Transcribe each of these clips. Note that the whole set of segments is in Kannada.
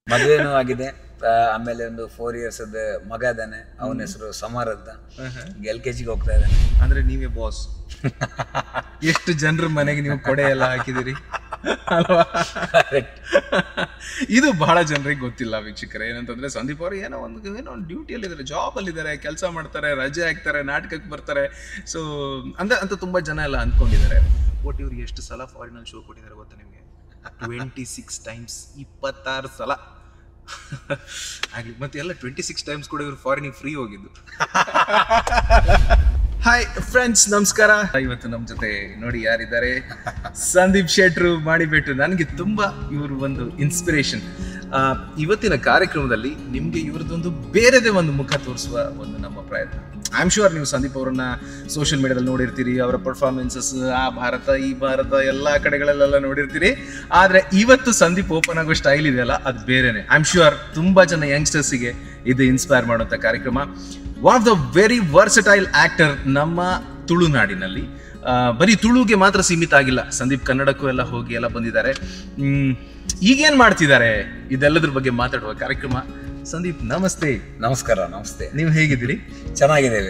ಮದುವೆನೂ ಆಗಿದೆ ಆ, ಆಮೇಲೆ ಒಂದು ಫೋರ್ ಇಯರ್ಸ್ ಮಗ ಇದ್ದಾನೆ ಅವನ ಹೆಸರು ಸಮರ್ ಅಂತ ಎಲ್ ಕೆ ಜಿಗೆ ಹೋಗ್ತಾ ಇದ್ದಾನೆ ಅಂದ್ರೆ ನೀವೇ ಬಾಸ್ ಎಷ್ಟು ಜನರ ಮನೆಗೆ ನೀವು ಕೊಡೆ ಎಲ್ಲ ಹಾಕಿದಿರಿ ಅಲ್ವಾ ಇದು ಬಹಳ ಜನರಿಗೆ ಗೊತ್ತಿಲ್ಲ ವೀಕ್ಷಕರೇ ಏನಂತಂದ್ರೆ ಸಂದೀಪ್ ಅವರು ಏನೋ ಒಂದು ಏನೋ ಒಂದು ಡ್ಯೂಟಿಯಲ್ಲಿ ಇದ್ದಾರೆ ಜಾಬ್ ಅಲ್ಲಿ ಇದ್ದಾರೆ ಕೆಲಸ ಮಾಡ್ತಾರೆ ರಜೆ ಹಾಕ್ತಾರೆ ನಾಟಕಕ್ಕೆ ಬರ್ತಾರೆ ಸೊ ಅಂದ್ರೆ ಅಂತ ತುಂಬಾ ಜನ ಎಲ್ಲ ಅನ್ಕೊಂಡಿದ್ದಾರೆ ಒಟ್ಟು ಇವ್ರು ಎಷ್ಟು ಸಲ ಫಾರಿನಲ್ಲಿ ಶೋ ಕೊಟ್ಟಿದ್ದಾರೆ ಗೊತ್ತಾ ನಿಮಗೆ ಟ್ವೆಂಟಿ ಸಿಕ್ಸ್ ಟೈಮ್ಸ್ ಇಪ್ಪತ್ತಾರು ಸಲ ಆಗ್ಲಿ ಮತ್ತೆ ಎಲ್ಲ ಟ್ವೆಂಟಿ ಸಿಕ್ಸ್ ಟೈಮ್ಸ್ ಕೂಡ ಇವರು ಫಾರಿನಿಗೆ ಫ್ರೀ ಹೋಗಿದ್ದು ಹಾಯ್ ಫ್ರೆಂಡ್ಸ್ ನಮಸ್ಕಾರ ಇವತ್ತು ನಮ್ಮ ಜೊತೆ ನೋಡಿ ಯಾರಿದ್ದಾರೆ ಸಂದೀಪ್ ಶೆಟ್ರು ಮಾಡಿಬಿಟ್ಟು ನನಗೆ ತುಂಬಾ ಇವರು ಒಂದು ಇನ್ಸ್ಪಿರೇಷನ್ ಇವತ್ತಿನ ಕಾರ್ಯಕ್ರಮದಲ್ಲಿ ನಿಮಗೆ ಇವ್ರದ್ದೊಂದು ಬೇರೆದೇ ಒಂದು ಮುಖ ತೋರಿಸುವ ಒಂದು ನಮ್ಮ ಪ್ರಯತ್ನ ಐ ಆಮ್ ಶೂರ್ ನೀವು ಸಂದೀಪ್ ಅವರನ್ನ ಸೋಷಿಯಲ್ ಮೀಡಿಯಾದಲ್ಲಿ ನೋಡಿರ್ತೀರಿ ಅವರ ಪರ್ಫಾರ್ಮೆನ್ಸಸ್ ಆ ಭಾರತ ಈ ಭಾರತ ಎಲ್ಲ ಕಡೆಗಳಲ್ಲೆಲ್ಲ ನೋಡಿರ್ತೀರಿ ಆದ್ರೆ ಇವತ್ತು ಸಂದೀಪ್ ಓಪನ್ ಆಗೋ ಸ್ಟೈಲ್ ಇದೆಯಲ್ಲ ಅದು ಬೇರೆನೆ ಐ ಆಮ್ ಶೂರ್ ತುಂಬಾ ಜನ ಯಂಗ್ಸ್ಟರ್ಸಿಗೆ ಇದು ಇನ್ಸ್ಪೈರ್ ಮಾಡುವಂಥ ಕಾರ್ಯಕ್ರಮ one of the very versatile actor ನಮ್ಮ ತುಳುನಾಡಿನಲ್ಲಿ ಆ, ಬರೀ ತುಳುಗೆ ಮಾತ್ರ ಸೀಮಿತ ಆಗಿಲ್ಲ ಸಂದೀಪ್ ಕನ್ನಡಕ್ಕೂ ಎಲ್ಲ ಹೋಗಿ ಎಲ್ಲ ಬಂದಿದ್ದಾರೆ ಹ್ಮ್, ಈಗೇನ್ ಮಾಡ್ತಿದ್ದಾರೆ ಇದೆಲ್ಲದ್ರ ಬಗ್ಗೆ ಮಾತಾಡುವ ಕಾರ್ಯಕ್ರಮ ಸಂದೀಪ್ ನಮಸ್ತೆ ನಮಸ್ಕಾರ ನಮಸ್ತೆ ನೀವು ಹೇಗಿದ್ದೀರಿ ಚೆನ್ನಾಗಿದ್ದೇವೆ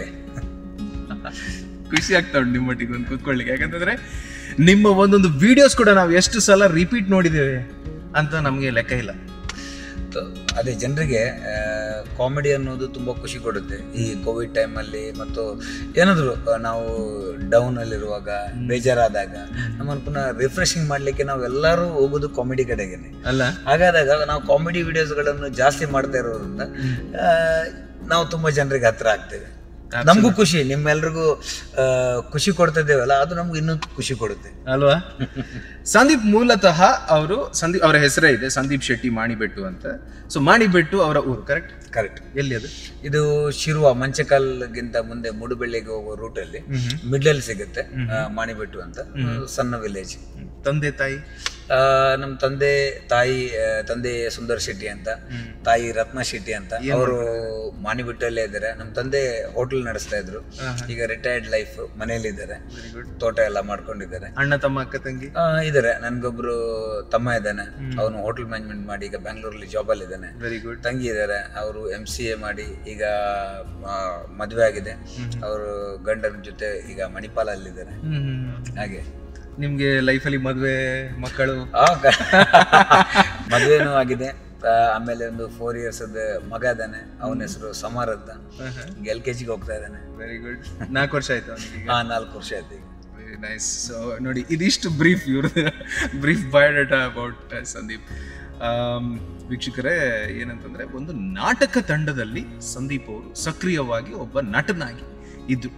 ಖುಷಿ ಆಗ್ತಾ ಉಂಟು ನಿಮ್ಮೊಟ್ಟಿಗೆ ಒಂದು ಕೂತ್ಕೊಳ್ಳಿಕ್ಕೆ ಯಾಕಂತಂದ್ರೆ ನಿಮ್ಮ ಒಂದೊಂದು ವಿಡಿಯೋಸ್ ಕೂಡ ನಾವು ಎಷ್ಟು ಸಲ ರಿಪೀಟ್ ನೋಡಿದ್ದೇವೆ ಅಂತ ನಮಗೆ ಲೆಕ್ಕ ಇಲ್ಲ ತ- ಅದೇ ಜನರಿಗೆ ಕಾಮಿಡಿ ಅನ್ನೋದು ತುಂಬ ಖುಷಿ ಕೊಡುತ್ತೆ ಈ ಕೋವಿಡ್ ಟೈಮಲ್ಲಿ ಮತ್ತು ಏನಾದರೂ ನಾವು ಡೌನ್ ಅಲ್ಲಿರುವಾಗ ಬೇಜಾರಾದಾಗ ನಮ್ಮನ್ನು ಪುನಃ ರಿಫ್ರೆಶಿಂಗ್ ಮಾಡಲಿಕ್ಕೆ ನಾವು ಎಲ್ಲರೂ ಹೋಗೋದು ಕಾಮಿಡಿ ಕಡೆಗೇನೆ ಅಲ್ಲ ಹಾಗಾದಾಗ ನಾವು ಕಾಮಿಡಿ ವಿಡಿಯೋಸ್ಗಳನ್ನು ಜಾಸ್ತಿ ಮಾಡ್ತಾ ಇರೋದ್ರಿಂದ ಆ, ನಾವು ತುಂಬ ಜನರಿಗೆ ಹತ್ರ ಆಗ್ತೇವೆ ನಮಗೂ ಖುಷಿ ನಿಮ್ಮೆಲ್ರಿಗೂ ಆ, ಖುಷಿ ಕೊಡ್ತಾ ಇದ್ದೇವಲ್ಲ ಅದು ನಮ್ಗೆ ಇನ್ನೂ ಖುಷಿ ಕೊಡುತ್ತೆ ಅಲ್ವಾ ಸಂದೀಪ್ ಮೂಲತಃ ಅವರು ಸಂದೀಪ್ ಅವರ ಹೆಸರೇ ಇದೆ ಸಂದೀಪ್ ಶೆಟ್ಟಿ ಮಾಣಿಬೆಟ್ಟು ಅಂತ ಸೊ ಮಾಣಿಬೆಟ್ಟು ಅವರ ಊರು ಕರೆಕ್ಟ್ ಕರೆಕ್ಟ್ ಎಲ್ಲಿ ಅದು ಇದು ಶಿರುವ ಮಂಚಕಲ್ಗಿಂತ ಮುಂದೆ ಮುಡುಬೆಳ್ಳಿಗೆ ಹೋಗೋ ರೂಟಲ್ಲಿ ಮಿಡ್ಲಲ್ಲಿ ಸಿಗುತ್ತೆ ಆ, ಮಾಣಿಬೆಟ್ಟು ಅಂತ ಸಣ್ಣ ವಿಲೇಜ್ ತಂದೆ ತಾಯಿ ನಮ್ಮ ತಂದೆ ತಾಯಿ ಆ, ತಂದೆ ಸುಂದರ್ ಶೆಟ್ಟಿ ಅಂತ ತಾಯಿ ರತ್ನ ಶೆಟ್ಟಿ ಅಂತ ಅವರು ಮಾಣಿಬೆಟ್ಟಲ್ಲೇ ಇದ್ದಾರೆ ನಮ್ಮ ತಂದೆ ಹೋಟೆಲ್ ನಡೆಸ್ತಾ ಇದ್ರು ಈಗ ರಿಟೈರ್ಡ್ ಲೈಫ್ ಮನೆಯಲ್ಲಿ ಇದ್ದಾರೆ ತೋಟ ಎಲ್ಲ ಮಾಡ್ಕೊಂಡಿದ್ದಾರೆ ಅಣ್ಣ ತಮ್ಮ ಅಕ್ಕ ತಂಗಿ ಆ, ಇದಾರೆ ನನ್ಗೊಬ್ರು ತಮ್ಮ ಇದ್ದಾನೆ ಅವನು ಹೋಟೆಲ್ ಮ್ಯಾನೇಜ್ಮೆಂಟ್ ಮಾಡಿ ಈಗ ಬ್ಯಾಂಗ್ಳೂರಲ್ಲಿ ಜಾಬಲ್ಲಿ ಇದ್ದಾನೆ ವೆರಿ ಗುಡ್ ತಂಗಿ ಇದ್ದಾರೆ ಅವರು ಎಂ ಸಿ ಎ ಮಾಡಿ ಈಗ ಆ, ಮದುವೆ ಆಗಿದೆ ಅವರು ಗಂಡನ ಜೊತೆ ಈಗ ಮಣಿಪಾಲಲ್ಲಿದ್ದಾರೆ ಹಾಗೆ ನಿಮ್ಗೆ ಲೈಫಲ್ಲಿ ಮದುವೆ ಮಕ್ಕಳು ಆ, ಗ- ಮದುವೆನೂ ಆಗಿದೆ ಆ, ಆಮೇಲೆ ಒಂದು ಫೋರ್ ಇಯರ್ಸ್ ಮಗ ಇದ್ದಾನೆ ಅವನ ಹೆಸರು ಸಮರ್ ಅಂತ ಎಲ್ ಕೆ ಜಿಗೆ ಹೋಗ್ತಾ ಇದ್ದಾನೆ ವೆರಿ ಗುಡ್ ನಾಲ್ಕು ವರ್ಷ ಆಯ್ತು ಅವನಿಗೆ ಆ ನಾಲ್ಕು ವರ್ಷ ಆಯ್ತು ಈಗ ವೆರಿ ನೈಸ್ ಸೊ ನೋಡಿ ಇದಿಷ್ಟು ಬ್ರೀಫ್ ಇವ್ರದ್ದು ಬ್ರೀಫ್ ಬಯೋಡಾಟಾ ಅಬೌಟ್ ಸಂದೀಪ್ ಆಮ್, ವೀಕ್ಷಕರೇ ಏನಂತಂದ್ರೆ ಒಂದು ನಾಟಕ ತಂಡದಲ್ಲಿ ಸಂದೀಪ್ ಅವರು ಸಕ್ರಿಯವಾಗಿ ಒಬ್ಬ ನಟನಾಗಿ ಇದ್ರು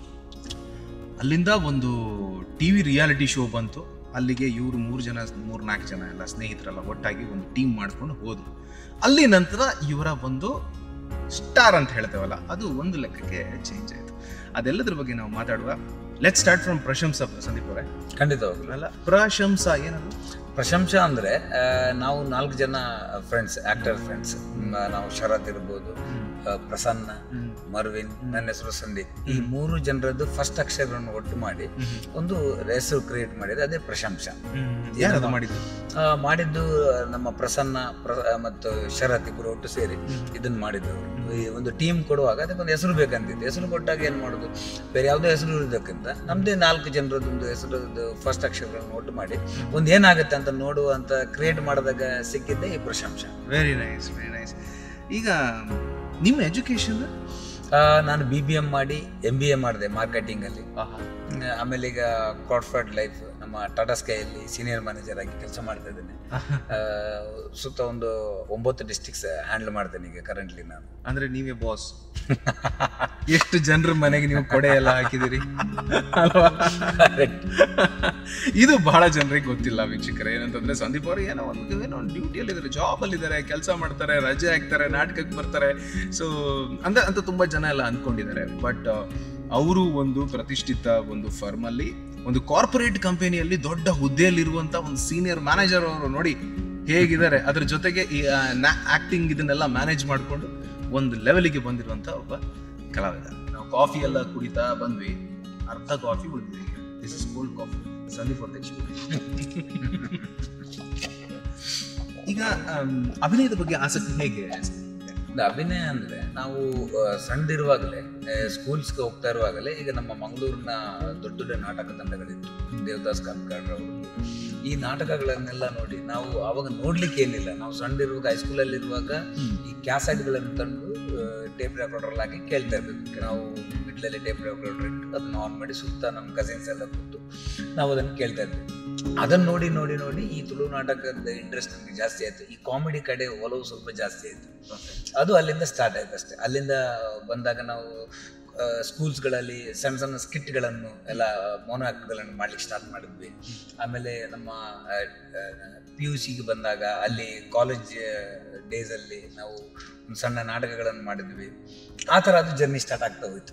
ಅಲ್ಲಿಂದ ಒಂದು ಟಿ ವಿ ರಿಯಾಲಿಟಿ ಶೋ ಬಂತು ಅಲ್ಲಿಗೆ ಇವರು ಮೂರು ಜನ ಮೂರು ನಾಲ್ಕು ಜನ ಎಲ್ಲ ಸ್ನೇಹಿತರೆಲ್ಲ ಒಟ್ಟಾಗಿ ಒಂದು ಟೀಮ್ ಮಾಡ್ಕೊಂಡು ಹೋದ್ರು ಅಲ್ಲಿ ನಂತರ ಇವರ ಒಂದು ಸ್ಟಾರ್ ಅಂತ ಹೇಳ್ತೇವಲ್ಲ ಅದು ಒಂದು ಲೆಕ್ಕಕ್ಕೆ ಚೇಂಜ್ ಆಯಿತು ಅದೆಲ್ಲದ್ರ ಬಗ್ಗೆ ನಾವು ಮಾತಾಡುವ let start from Prashamsa Sandeep ಅವರೇ ಖಂಡಿತವಾಗ್ಲು ಅಲ್ಲ ಪ್ರಶಂಸ ಏನದು ಪ್ರಶಂಸಾ ಅಂದ್ರೆ ಆ, ನಾವು ನಾಲ್ಕು ಜನ ಫ್ರೆಂಡ್ಸ್ ಆಕ್ಟರ್ ಫ್ರೆಂಡ್ಸ್ ನಾವು ಶರತ್ ಇರ್ಬೋದು ಆ, ಪ್ರಸನ್ನ ಮರ್ವಿನ್ ನನ್ನ ಹೆಸರು ಸಂದೀಪ್ ಈ ಮೂರು ಜನರದ್ದು ಫಸ್ಟ್ ಅಕ್ಷರವನ್ನು ಒಟ್ಟು ಮಾಡಿ ಒಂದು ಹೆಸರು ಕ್ರಿಯೇಟ್ ಮಾಡಿದ್ರೆ ಅದೇ ಪ್ರಶಂಸಾ ಯಾರದು ಮಾಡಿದ್ದು ಆ, ಮಾಡಿದ್ದು ನಮ್ಮ ಪ್ರಸನ್ನ ಪ್ರ ಮತ್ತು ಶರತ್ ಇಬ್ಬರು ಒಟ್ಟು ಸೇರಿ ಇದನ್ನ ಮಾಡಿದ್ದವರು ಈ ಒಂದು ಟೀಮ್ ಕೊಡುವಾಗ ಅದಕ್ಕೊಂದು ಹೆಸರು ಬೇಕಂತಿತ್ತು ಹೆಸರು ಕೊಟ್ಟಾಗ ಏನು ಮಾಡೋದು ಬೇರೆ ಯಾವುದೋ ಹೆಸರು ಇರೋದಕ್ಕಿಂತ ನಮ್ಮದೇ ನಾಲ್ಕು ಜನರದೊಂದು ಹೆಸರದ್ದು ಫಸ್ಟ್ ಅಕ್ಷರಗಳನ್ನು ಒಟ್ಟು ಮಾಡಿ ಒಂದು ಏನಾಗುತ್ತೆ ಅಂತ ನೋಡುವ ಅಂತ ಕ್ರಿಯೇಟ್ ಮಾಡಿದಾಗ ಸಿಕ್ಕಿದ್ದೆ ಈ ಪ್ರಶಂಸೆ ವೆರಿ ನೈಸ್ ವೆರಿ ನೈಸ್ ಈಗ ನಿಮ್ಮ ಎಜುಕೇಶನ್ ಆ, ನಾನು ಬಿ ಬಿ ಎಮ್ ಮಾಡಿ ಎಮ್ ಬಿ ಎ ಮಾಡಿದೆ ಮಾರ್ಕೆಟಿಂಗಲ್ಲಿ ಆಮೇಲೆ ಈಗ ಕಾರ್ಪೊರೇಟ್ ಲೈಫ್ ನಮ್ಮ ಟಾಟಾ ಸ್ಕೈಯಲ್ಲಿ ಸೀನಿಯರ್ ಮ್ಯಾನೇಜರ್ ಆಗಿ ಕೆಲಸ ಮಾಡ್ತಾ ಇದ್ದೇನೆ ಆ, ಸುತ್ತ ಒಂದು ಒಂಬತ್ತು ಡಿಸ್ಟಿಕ್ಸ್ ಹ್ಯಾಂಡಲ್ ಮಾಡ್ತೇನೆ ಈಗ ಕರೆಂಟ್ಲಿ ನಾನು ಅಂದ್ರೆ ನೀವೇ ಬಾಸ್ ಎಷ್ಟು ಜನರ ಮನೆಗೆ ನೀವು ಕೊಡೆ ಎಲ್ಲ ಹಾಕಿದಿರಿ ಅಲ್ವಾ ಇದು ಬಹಳ ಜನರಿಗೆ ಗೊತ್ತಿಲ್ಲ ವೀಕ್ಷಕರೇ ಏನಂತಂದ್ರೆ ಸಂದೀಪ್ ಅವರು ಏನೋ ಒಂದು ಏನೋ ಒಂದು ಡ್ಯೂಟಿಯಲ್ಲಿ ಇದ್ದಾರೆ ಜಾಬ್ ಅಲ್ಲಿ ಇದ್ದಾರೆ ಕೆಲಸ ಮಾಡ್ತಾರೆ ರಜೆ ಹಾಕ್ತಾರೆ ನಾಟಕಕ್ಕೆ ಬರ್ತಾರೆ ಸೊ ಅಂದ್ರೆ ಅಂತ ತುಂಬಾ ಜನ ಎಲ್ಲ ಅನ್ಕೊಂಡಿದ್ದಾರೆ ಬಟ್ ಅವರು ಒಂದು ಪ್ರತಿಷ್ಠಿತ ಒಂದು ಫರ್ಮ್ ಅಲ್ಲಿ ಒಂದು ಕಾರ್ಪೊರೇಟ್ ಕಂಪನಿಯಲ್ಲಿ ದೊಡ್ಡ ಹುದ್ದೆಯಲ್ಲಿರುವಂತ ಒಂದು ಸೀನಿಯರ್ ಮ್ಯಾನೇಜರ್ ಅವರು ನೋಡಿ ಹೇಗಿದ್ದಾರೆ ಅದ್ರ ಜೊತೆಗೆ ಈ ಆಕ್ಟಿಂಗ್ ಇದನ್ನೆಲ್ಲ ಮ್ಯಾನೇಜ್ ಮಾಡಿಕೊಂಡು ಒಂದು ಲೆವೆಲಿಗೆ ಬಂದಿರುವಂತ ಒಬ್ಬ ಕಲಾವಿದ ನಾವು ಕಾಫಿ ಎಲ್ಲ ಕುಡಿತಾ ಬಂದ್ವಿ ಅರ್ಧ ಕಾಫಿ ಉಳಿದ್ವಿ this is cold coffee Sandeep for ಈಗ ಆಮ್, ಅಭಿನಯದ ಬಗ್ಗೆ ಆಸಕ್ತಿ ಹೇಗೆ ಇದು ಅಭಿನಯ ಅಂದ್ರೆ ನಾವು ಆ, ಸಣ್ಣದಿರುವಾಗಲೇ ಸ್ಕೂಲ್ಸ್ಗೆ ಹೋಗ್ತಾ ಇರುವಾಗಲೇ ಈಗ ನಮ್ಮ ಮಂಗಳೂರಿನ ದೊಡ್ಡ ದೊಡ್ಡ ನಾಟಕ ತಂಡಗಳಿತ್ತು ದೇವದಾಸ್ ಕಾತ್ಕಾಡ್ ಅವರು ಈ ನಾಟಕಗಳನ್ನೆಲ್ಲ ನೋಡಿ ನಾವು ಅವಾಗ ನೋಡ್ಲಿಕ್ಕೆ ಏನಿಲ್ಲ ನಾವು ಸಣ್ಣದಿರುವಾಗ ಹೈಸ್ಕೂಲಲ್ಲಿ ಇರುವಾಗ ಈ ಕ್ಯಾಸೆಟ್ಗಳನ್ನು ತಂದು ಟೇಪ್ ರೆಕಾರ್ಡರ್ ಹಾಕಿ ಕೇಳ್ತಾ ಇರ್ಬೇಕು ನಾವು ಮಿಡ್ಲಲ್ಲಿ ಟೇಪ್ ರೆಕಾರ್ಡರ್ ಇಟ್ಟು ಅದನ್ನ ಆನ್ ಮಾಡಿ ಸುತ್ತ ನಮ್ಮ ಕಸಿನ್ಸ್ ಎಲ್ಲ ಕೂತು ನಾವು ಅದನ್ನು ಕೇಳ್ತಾ ಇದ್ವಿ ಅದನ್ನ ನೋಡಿ ನೋಡಿ ನೋಡಿ ಈ ತುಳು ನಾಟಕದ ಇಂಟ್ರೆಸ್ಟ್ ನಮಗೆ ಜಾಸ್ತಿ ಆಯ್ತು ಈ ಕಾಮಿಡಿ ಕಡೆ ಒಲವು ಸ್ವಲ್ಪ ಜಾಸ್ತಿ ಆಯ್ತು ಅದು ಅಲ್ಲಿಂದ ಸ್ಟಾರ್ಟ್ ಆಯ್ತು ಅಷ್ಟೇ ಅಲ್ಲಿಂದ ಬಂದಾಗ ನಾವು ಸ್ಕೂಲ್ಸ್ಗಳಲ್ಲಿ ಸಣ್ಣ ಸಣ್ಣ ಸ್ಕಿಟ್ಗಳನ್ನು ಎಲ್ಲ ಮೋನೋಗಳನ್ನು ಮಾಡ್ಲಿಕ್ಕೆ ಸ್ಟಾರ್ಟ್ ಮಾಡಿದ್ವಿ ಆಮೇಲೆ ನಮ್ಮ ಪಿ ಯು ಸಿಗೆ ಬಂದಾಗ ಅಲ್ಲಿ ಕಾಲೇಜ್ ಡೇಸಲ್ಲಿ ನಾವು ಒಂದು ಸಣ್ಣ ನಾಟಕಗಳನ್ನು ಮಾಡಿದ್ವಿ ಆ ಥರ ಅದು ಜರ್ನಿ ಸ್ಟಾರ್ಟ್ ಆಗ್ತಾ ಹೋಯ್ತು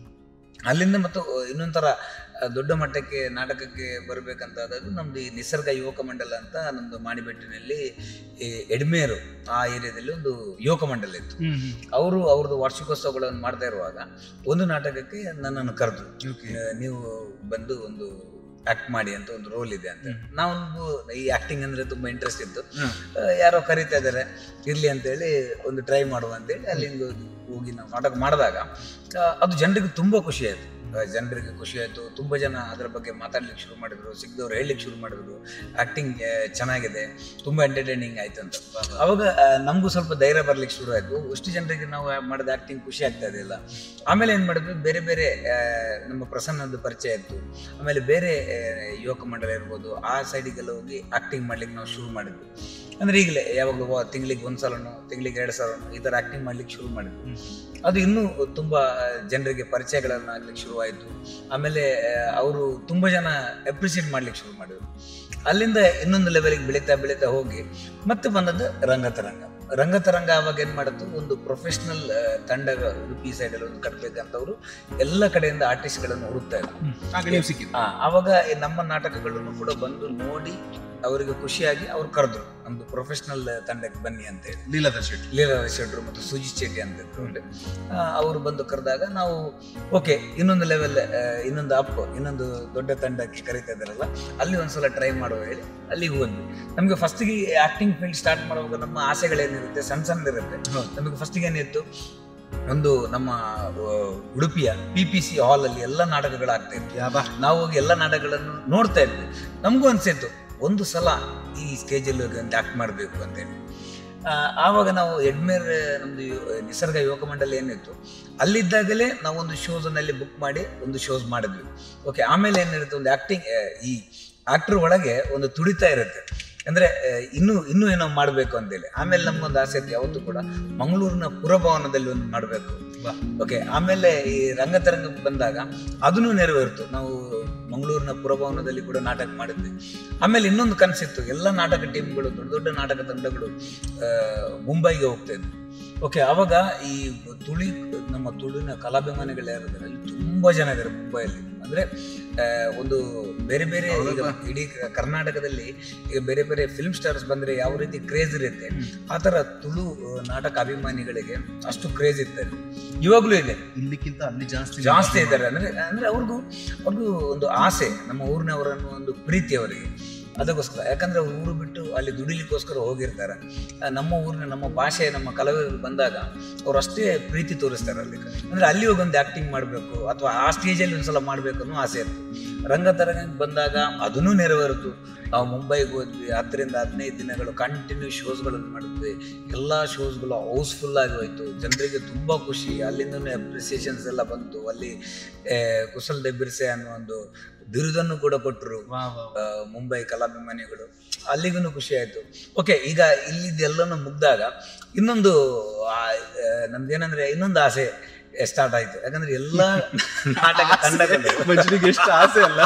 ಅಲ್ಲಿಂದ ಮತ್ತು ಇನ್ನೊಂಥರ ಆ, ದೊಡ್ಡ ಮಟ್ಟಕ್ಕೆ ನಾಟಕಕ್ಕೆ ಬರಬೇಕಂತಾದದ್ದು ನಮ್ದು ಈ ನಿಸರ್ಗ ಯುವಕ ಮಂಡಲ ಅಂತ ನಮ್ದು ಮಾಡಿಬೆಟ್ಟಿನಲ್ಲಿ ಈ ಎಡ್ಮೇರು ಆ ಏರಿಯಾದಲ್ಲಿ ಒಂದು ಯುವಕ ಮಂಡಲ ಇತ್ತು ಅವರು ಅವ್ರದ್ದು ವಾರ್ಷಿಕೋತ್ಸವಗಳನ್ನು ಮಾಡ್ತಾ ಇರುವಾಗ ಒಂದು ನಾಟಕಕ್ಕೆ ನನ್ನನ್ನು ಕರೆದ್ರು ನೀವು ಬಂದು ಒಂದು ಆಕ್ಟ್ ಮಾಡಿ ಅಂತ ಒಂದು ರೋಲ್ ಇದೆ ಅಂತ ನಾವು ಈ ಆಕ್ಟಿಂಗ್ ಅಂದ್ರೆ ತುಂಬಾ ಇಂಟ್ರೆಸ್ಟ್ ಇತ್ತು ಆ, ಯಾರೋ ಕರೀತಾ ಇದ್ದಾರೆ ಇರ್ಲಿ ಅಂತೇಳಿ ಒಂದು ಟ್ರೈ ಮಾಡುವ ಅಂತೇಳಿ ಅಲ್ಲಿಂದ ಹೋಗಿ ನಾವು ನಾಟಕ ಮಾಡಿದಾಗ ಆ, ಅದು ಜನರಿಗೆ ತುಂಬಾ ಖುಷಿ ಆಯ್ತು ಆ, ಜನರಿಗೆ ಖುಷಿ ಆಯ್ತು ತುಂಬಾ ಜನ ಅದರ ಬಗ್ಗೆ ಮಾತಾಡ್ಲಿಕ್ಕೆ ಶುರು ಮಾಡಿದ್ರು ಸಿಕ್ದವ್ರು ಹೇಳಲಿಕ್ಕೆ ಶುರು ಮಾಡಿದ್ರು ಆಕ್ಟಿಂಗ್ ಚೆನ್ನಾಗಿದೆ ತುಂಬಾ ಎಂಟರ್ಟೈನಿಂಗ್ ಆಯ್ತು ಅಂತ ಅವಾಗ ಆ, ನಮಗೂ ಸ್ವಲ್ಪ ಧೈರ್ಯ ಬರ್ಲಿಕ್ಕೆ ಶುರು ಆಯ್ತು ಅಷ್ಟು ಜನರಿಗೆ ನಾವು ಮಾಡಿದ ಆಕ್ಟಿಂಗ್ ಖುಷಿ ಆಗ್ತಾ ಇರಲಿಲ್ಲ ಆಮೇಲೆ ಏನ್ ಮಾಡಿದ್ವಿ ಬೇರೆ ಬೇರೆ ಆ, ನಮ್ಮ ಪ್ರಸನ್ನದ ಪರಿಚಯ ಇತ್ತು ಆಮೇಲೆ ಬೇರೆ ಆ, ಯುವಕ ಮಂಡಲ ಇರ್ಬೋದು ಆ ಸೈಡಿಗೆಲ್ಲ ಹೋಗಿ ಆಕ್ಟಿಂಗ್ ಮಾಡ್ಲಿಕ್ಕೆ ನಾವು ಶುರು ಮಾಡಿದ್ವಿ ಅಂದ್ರೆ ಈಗಲೇ ಯಾವಾಗಲೂ ತಿಂಗಳಿಗೆ ಒಂದ್ಸಲನೋ ತಿಂಗಳಿಗೆ ಎರಡು ಸಲನೋ ಈ ತರ ಆಕ್ಟಿಂಗ್ ಮಾಡ್ಲಿಕ್ಕೆ ಶುರು ಮಾಡಿದ್ವಿ ಅದು ಇನ್ನೂ ತುಂಬಾ ಜನರಿಗೆ ಪರಿಚಯಗಳನ್ನು ಆಗ್ಲಿಕ್ಕೆ ಶುರುವಾಯಿತು ಆಮೇಲೆ ಅವರು ತುಂಬಾ ಜನ ಅಪ್ರಿಸಿಯೇಟ್ ಮಾಡ್ಲಿಕ್ಕೆ ಶುರು ಮಾಡಿದ್ರು ಅಲ್ಲಿಂದ ಇನ್ನೊಂದು ಲೆವೆಲ್ಗೆ ಬೆಳೀತಾ ಬೆಳೀತಾ ಹೋಗಿ ಮತ್ತೆ ಬಂದದ್ದು ರಂಗತರಂಗ ರಂಗತರಂಗ ಅವಾಗ ಏನ್ ಮಾಡಿತ್ತು ಒಂದು ಪ್ರೊಫೆಷನಲ್ ತಂಡ ಉಡುಪಿ ಸೈಡಲ್ಲಿ ಒಂದು ಕಟ್ಬೇಕಂತವ್ರು ಎಲ್ಲ ಕಡೆಯಿಂದ ಆರ್ಟಿಸ್ಟ್ಗಳನ್ನು ಹುಡುಕ್ತಾ ಇದ್ರು ಆಗ ನೀವು ಸಿಕ್ಕಿದ್ದು ಆ, ಅವಾಗ ಈ ನಮ್ಮ ನಾಟಕಗಳನ್ನು ಕೂಡ ಬಂದು ನೋಡಿ ಅವರಿಗೆ ಖುಷಿಯಾಗಿ ಅವ್ರು ಕರೆದ್ರು ನಮ್ದು ಪ್ರೊಫೆಷನಲ್ ತಂಡಕ್ಕೆ ಬನ್ನಿ ಅಂತ ಹೇಳಿ ಲೀಲಾಧರ್ ಶೆಟ್ಟಿ ಲೀಲಾರ ಶೆಟ್ರು ಮತ್ತು ಸುಜಿತ್ ಶೆಟ್ಟಿ ಅಂತ ಇದ್ರು ಅವರು ಬಂದು ಕರೆದಾಗ ನಾವು ಓಕೆ ಇನ್ನೊಂದು ಲೆವೆಲ್ ಇನ್ನೊಂದು ಅಪ್ ಇನ್ನೊಂದು ದೊಡ್ಡ ತಂಡಕ್ಕೆ ಕರೀತಾ ಇದ್ದಾರಲ್ಲ ಅಲ್ಲಿ ಒಂದ್ಸಲ ಟ್ರೈ ಮಾಡುವ ಹೇಳಿ ಅಲ್ಲಿಗೆ ಹೋದ್ವಿ ನಮಗೆ ಫಸ್ಟಿಗೆ ಆಕ್ಟಿಂಗ್ ಫೀಲ್ಡ್ ಸ್ಟಾರ್ಟ್ ಮಾಡುವಾಗ ನಮ್ಮ ಆಸೆಗಳೇನಿರುತ್ತೆ ಸಣ್ಣ ಸಣ್ಣದಿರುತ್ತೆ ನಮಗೆ ಫಸ್ಟಿಗೆ ಏನಿತ್ತು ಒಂದು ನಮ್ಮ ಆ, ಉಡುಪಿಯ ಪಿ ಪಿ ಸಿ ಹಾಲ್ ಅಲ್ಲಿ ಎಲ್ಲ ನಾಟಕಗಳು ಆಗ್ತಾ ಇತ್ತು ಯಾಬಾ ನಾವು ಹೋಗಿ ಎಲ್ಲ ನಾಟಕಗಳನ್ನು ನೋಡ್ತಾ ಇದ್ವಿ ನಮಗೂ ಅನ್ಸಿತ್ತು ಒಂದು ಸಲ ಈ ಸ್ಟೇಜಲ್ಲಿ ಹೋಗಿ ಒಂದು ಆಕ್ಟ್ ಮಾಡಬೇಕು ಅಂತೇಳಿ ಆ, ಆವಾಗ ನಾವು ಎಡ್ಮೇರ್ ನಮ್ದು ಯು- ನಿಸರ್ಗ ಯುವಕ ಮಂಡಲ ಏನಿತ್ತು ಅಲ್ಲಿದ್ದಾಗಲೇ ನಾವು ಒಂದು ಶೋಸ್ ಅಲ್ಲಿ ಬುಕ್ ಮಾಡಿ ಒಂದು ಶೋಸ್ ಮಾಡಿದ್ವಿ ಓಕೆ ಆಮೇಲೆ ಏನಿರುತ್ತೆ ಒಂದು ಆಕ್ಟಿಂಗ್ ಈ ಆಕ್ಟರ್ ಒಳಗೆ ಒಂದು ತುಡಿತಾ ಇರುತ್ತೆ ಅಂದ್ರೆ ಆ, ಇನ್ನೂ ಇನ್ನೂ ಏನೋ ಮಾಡಬೇಕು ಅಂತೇಳಿ ಆಮೇಲೆ ನಮ್ಗೊಂದು ಆಸೆ ಇತ್ತು ಯಾವತ್ತೂ ಕೂಡ ಮಂಗಳೂರಿನ ಪುರಭವನದಲ್ಲಿ ಒಂದು ಮಾಡಬೇಕು ಓಕೆ ಆಮೇಲೆ ಈ ರಂಗತರಂಗ ಬಂದಾಗ ಅದನ್ನು ನೆರವೇರಿತು ನಾವು ಮಂಗಳೂರಿನ ಪುರಭವನದಲ್ಲಿ ಕೂಡ ನಾಟಕ ಮಾಡಿದ್ವಿ ಆಮೇಲೆ ಇನ್ನೊಂದು ಕನಸಿತ್ತು ಎಲ್ಲ ನಾಟಕ ಟೀಮ್ಗಳು ದೊಡ್ಡ ದೊಡ್ಡ ನಾಟಕ ತಂಡಗಳು ಆ, ಮುಂಬೈಗೆ ಹೋಗ್ತಾ ಇದ್ವು ಓಕೆ ಅವಾಗ ಈ ತುಳಿ ನಮ್ಮ ತುಳುವಿನ ಕಲಾಭಿಮಾನಿಗಳು ಯಾರಿದ್ದಾರೆ ಅಲ್ಲಿ ತುಂಬಾ ಜನ ಇದ್ದಾರೆ ಮುಂಬೈಯಲ್ಲಿ ಅಂದ್ರೆ ಆ, ಒಂದು ಬೇರೆ ಬೇರೆ ಈಗ ಇಡೀ ಕ- ಕರ್ನಾಟಕದಲ್ಲಿ ಈಗ ಬೇರೆ ಬೇರೆ ಫಿಲ್ಮ್ ಸ್ಟಾರ್ಸ್ ಬಂದ್ರೆ ಯಾವ ರೀತಿ ಕ್ರೇಜ್ ಇರುತ್ತೆ ಆ ತರ ತುಳು ಆ, ನಾಟಕ ಅಭಿಮಾನಿಗಳಿಗೆ ಅಷ್ಟು ಕ್ರೇಜ್ ಇರ್ತಾರೆ ಇವಾಗ್ಲೂ ಇದೆ ಇಲ್ಲಿಕ್ಕಿಂತ ಅಲ್ಲಿ ಜಾಸ್ತಿ ಜಾಸ್ತಿ ಇದ್ದಾರೆ ಅಂದ್ರೆ ಅಂದ್ರೆ ಅವ್ರಿಗೂ ಅವ್ರಿಗೂ ಒಂದು ಆಸೆ ನಮ್ಮ ಊರಿನವರನ್ನು ಒಂದು ಪ್ರೀತಿ ಅವರಿಗೆ ಅದಕ್ಕೋಸ್ಕರ ಯಾಕಂದ್ರೆ ಅವ್ರು ಊರು ಬಿಟ್ಟು ಅಲ್ಲಿ ದುಡಿಲಿಕ್ಕೋಸ್ಕರ ಹೋಗಿರ್ತಾರೆ ಆ, ನಮ್ಮ ಊರಿನ ನಮ್ಮ ಭಾಷೆ ನಮ್ಮ ಕಲಾವಿದರು ಬಂದಾಗ ಅವ್ರು ಅಷ್ಟೇ ಪ್ರೀತಿ ತೋರಿಸ್ತಾರೆ ಅಲ್ಲಿ ಅಂದ್ರೆ ಅಲ್ಲಿ ಹೋಗಿ ಒಂದು ಆಕ್ಟಿಂಗ್ ಮಾಡಬೇಕು ಅಥವಾ ಆ ಸ್ಟೇಜಲ್ಲಿ ಒಂದ್ಸಲ ಮಾಡ್ಬೇಕು ಅನ್ನೋ ಆಸೆ ಇತ್ತು ರಂಗತರಂಗಕ್ಕೆ ಬಂದಾಗ ಅದನ್ನೂ ನೆರವೇರಿತು ನಾವು ಮುಂಬೈಗೆ ಹೋದ್ವಿ ಹತ್ತರಿಂದ ಹದಿನೈದು ದಿನಗಳು ಕಂಟಿನ್ಯೂ ಶೋಸ್ಗಳನ್ನು ಮಾಡಿದ್ವಿ ಎಲ್ಲ ಶೋಸ್ಗಳು ಹೌಸ್ಫುಲ್ ಆಗಿ ಹೋಯ್ತು ಜನರಿಗೆ ತುಂಬ ಖುಷಿ ಅಲ್ಲಿಂದನೇ ಅಪ್ರಿಸಿಯೇಷನ್ಸ್ ಎಲ್ಲ ಬಂತು ಅಲ್ಲಿ ಆ, ಕುಶಲ್ ದೆಬ್ಬಿರ್ಸೆ ಅನ್ನೋ ಒಂದು ಬಿರುದನ್ನು ಕೂಡ ಕೊಟ್ಟರು ವಾ ವಾ ಆ, ಮುಂಬೈ ಕಲಾಭಿಮಾನಿಗಳು ಅಲ್ಲಿಗೂ ಖುಷಿ ಆಯ್ತು ಓಕೆ ಈಗ ಇಲ್ಲಿದ್ದೆಲ್ಲನೂ ಮುಗ್ದಾಗ ಇನ್ನೊಂದು ಆ, ಆ, ನಮ್ದೇನಂದ್ರೆ ಇನ್ನೊಂದು ಆಸೆ ಸ್ಟಾರ್ಟ್ ಆಯ್ತು ಯಾಕಂದ್ರೆ ಎಲ್ಲ ನಾಟಕ ತಂಡಗಳು ಮಜ್ಜಿಗೆ ಎಷ್ಟು ಆಸೆ ಅಲ್ಲ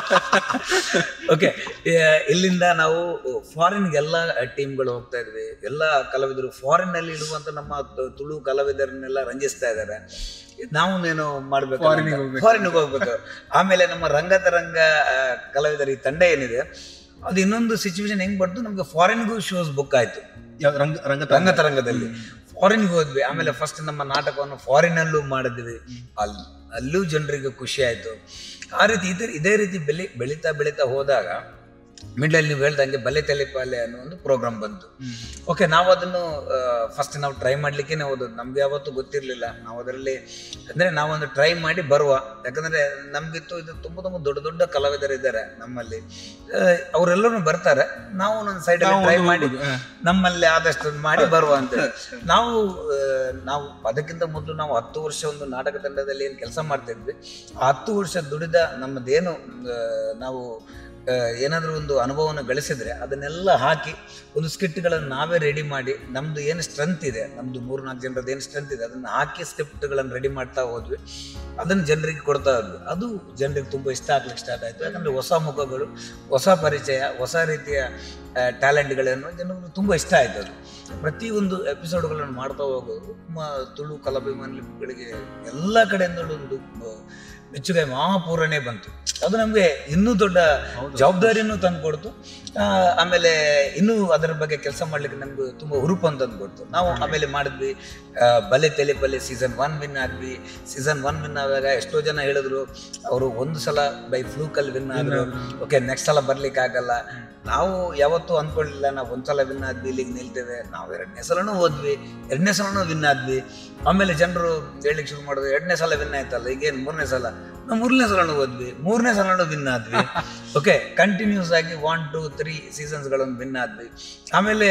ಓಕೆ ಇಲ್ಲಿಂದ ನಾವು ಫಾರಿನ್ಗೆ ಎಲ್ಲ ಟೀಮ್ಗಳು ಹೋಗ್ತಾ ಇದ್ವಿ ಎಲ್ಲ ಕಲಾವಿದರು ಫಾರಿನ್ ನಲ್ಲಿ ಇರುವಂತ ನಮ್ಮ ತು- ತುಳು ಕಲಾವಿದರನ್ನೆಲ್ಲ ರಂಜಿಸ್ತಾ ಇದ್ದಾರೆ ನಾವು ಏನು ಮಾಡ್ಬೇಕು Foreign ಗೆ ಹೋಗ್ಬೇಕು. ಫಾರಿನ್ ಹೋಗ್ಬೇಕು ಆಮೇಲೆ ನಮ್ಮ ರಂಗತರಂಗ ಆ, ಕಲಾವಿದರ ಈ ತಂಡ ಏನಿದೆ ಅದು ಇನ್ನೊಂದು ಸಿಚುವೇಶನ್ ಹೆಂಗ್ ಬಂತು ನಮ್ಗೆ ಫಾರಿನ್ಗೂ ಶೋಸ್ ಬುಕ್ ಆಯ್ತು ಯಾವ ರಂಗ ರಂಗ ರಂಗತರಂಗದಲ್ಲಿ ಫಾರಿನ್ಗೆ ಹೋದ್ವಿ ಆಮೇಲೆ ಫಸ್ಟ್ ನಮ್ಮ ನಾಟಕವನ್ನು ಫಾರಿನ್ ಅಲ್ಲೂ ಮಾಡಿದ್ವಿ ಅಲ್ಲಿ ಅಲ್ಲೂ ಜನರಿಗೆ ಖುಷಿ ಆಯ್ತು ಆ ರೀತಿ ಇದೇ ಇದೇ ರೀತಿ ಬೆಳಿ ಬೆಳೀತಾ ಬೆಳೀತಾ ಹೋದಾಗ ಮಿಡ್ಲಲ್ಲಿ ನೀವು ಹೇಳ್ದಂಗೆ ಬಲೆ ತಲೆಪಾಲೆ ಅನ್ನೋ ಒಂದು ಪ್ರೋಗ್ರಾಮ್ ಬಂತು ಓಕೆ ನಾವು ಅದನ್ನು ಫಸ್ಟ್ ನಾವು ಟ್ರೈ ಮಾಡ್ಲಿಕ್ಕೆ ಹೋದದ್ದು ನಮ್ಗೆ ಯಾವತ್ತೂ ಗೊತ್ತಿರಲಿಲ್ಲ ನಾವು ಅದರಲ್ಲಿ ಅಂದ್ರೆ ನಾವೊಂದು ಟ್ರೈ ಮಾಡಿ ಬರುವ ಯಾಕಂದ್ರೆ ನಮ್ಗಿತ್ತು ಇದು ತುಂಬ ತುಂಬ ದೊಡ್ಡ ದೊಡ್ಡ ಕಲಾವಿದರು ಇದ್ದಾರೆ ನಮ್ಮಲ್ಲಿ ಆ, ಅವರೆಲ್ಲರೂ ಬರ್ತಾರೆ ನಾವು ಒಂದು ಸೈಡ್ ಟ್ರೈ ಮಾಡಿ ನಮ್ಮಲ್ಲಿ ಆದಷ್ಟು ಒಂದು ಮಾಡಿ ಬರುವ ಅಂತ ನಾವು ಆ, ನಾವು ಅದಕ್ಕಿಂತ ಮೊದಲು ನಾವು ಹತ್ತು ವರ್ಷ ಒಂದು ನಾಟಕ ತಂಡದಲ್ಲಿ ಏನು ಕೆಲಸ ಮಾಡ್ತಿದ್ವಿ ಆ ಹತ್ತು ವರ್ಷ ದುಡಿದ ನಮ್ಮದೇನು ಆ, ನಾವು ಆ, ಏನಾದರೂ ಒಂದು ಅನುಭವವನ್ನು ಗಳಿಸಿದ್ರೆ ಅದನ್ನೆಲ್ಲ ಹಾಕಿ ಒಂದು ಸ್ಕಿಟ್ಗಳನ್ನು ನಾವೇ ರೆಡಿ ಮಾಡಿ ನಮ್ದು ಏನು ಸ್ಟ್ರೆಂತ್ ಇದೆ ನಮ್ದು ಮೂರು ನಾಲ್ಕು ಜನರದ್ದು ಏನು ಸ್ಟ್ರೆಂತ್ ಇದೆ ಅದನ್ನು ಹಾಕಿ ಸ್ಕ್ರಿಪ್ಟ್ಗಳನ್ನು ರೆಡಿ ಮಾಡ್ತಾ ಹೋದ್ವಿ ಅದನ್ನು ಜನರಿಗೆ ಕೊಡ್ತಾ ಹೋದ್ವಿ ಅದು ಜನರಿಗೆ ತುಂಬ ಇಷ್ಟ ಆಗ್ಲಿಕ್ಕೆ ಸ್ಟಾರ್ಟ್ ಆಯಿತು ಯಾಕಂದರೆ ಹೊಸ ಮುಖಗಳು ಹೊಸ ಪರಿಚಯ ಹೊಸ ರೀತಿಯ ಟ್ಯಾಲೆಂಟ್ಗಳನ್ನು ಜನರಿಗೆ ತುಂಬ ಇಷ್ಟ ಆಯಿತು ಅದು ಪ್ರತಿಯೊಂದು ಎಪಿಸೋಡ್ಗಳನ್ನು ಮಾಡ್ತಾ ಹೋಗೋದು ನಮ್ಮ ತುಳು ಕಲಾಭಿಮಾನಿಗಳಿಗೆ ಎಲ್ಲ ಕಡೆಯಿಂದಲೂ ಒಂದು ಆ, ಮೆಚ್ಚುಗೆ ಮಹಾಪೂರಣೆ ಬಂತು ಅದು ನಮಗೆ ಇನ್ನೂ ದೊಡ್ಡ ಜವಾಬ್ದಾರಿಯನ್ನು ತಂದು ಕೊಡ್ತು ಆ, ಆಮೇಲೆ ಇನ್ನೂ ಅದರ ಬಗ್ಗೆ ಕೆಲಸ ಮಾಡ್ಲಿಕ್ಕೆ ನಮ್ಗೆ ತುಂಬ ಹುರುಪು ಅಂತ ಕೊಡ್ತು ನಾವು ಆಮೇಲೆ ಮಾಡಿದ್ವಿ ಆ, Bale Telipale season one win ಆದ್ವಿ ಸೀಸನ್ ಒನ್ ವಿನ್ ಆದಾಗ ಎಷ್ಟೋ ಜನ ಹೇಳಿದ್ರು ಅವರು ಒಂದು ಸಲ ಬೈ ಫ್ಲೂಕಲ್ಲಿ ವಿನ್ ಆದ್ರು ಓಕೆ ನೆಕ್ಸ್ಟ್ ಸಲ ಬರ್ಲಿಕ್ಕೆ ಆಗಲ್ಲ ನಾವು ಯಾವತ್ತೂ ಅಂದ್ಕೊಳ್ಳಿಲ್ಲ ನಾವು ಒಂದ್ಸಲ ವಿನ್ ಆದ್ವಿ ಇಲ್ಲಿಗೆ ನಿಲ್ತೇವೆ ನಾವು ಎರಡನೇ ಸಲನೂ ಹೋದ್ವಿ ಎರಡನೇ ಸಲನೂ ವಿನ್ ಆದ್ವಿ ಆಮೇಲೆ ಜನರು ಹೇಳಲಿಕ್ಕೆ ಶುರು ಮಾಡಿದ್ರು ಎರಡನೇ ಸಲ ವಿನ್ ಆಯ್ತಲ್ಲ ಈಗೇನು ಮೂರನೇ ಸಲ ನಾವು ಮೂರನೇ ಸಲನೂ ಹೋದ್ವಿ ಮೂರನೇ ಸಲನೂ ವಿನ್ ಆದ್ವಿ ಓಕೆ ಕಂಟಿನ್ಯೂಸ್ ಆಗಿ ಒನ್ ಟು ತ್ರೀ ಸೀಸನ್ಸ್ಗಳನ್ನು ವಿನ್ ಆದ್ವಿ ಆಮೇಲೆ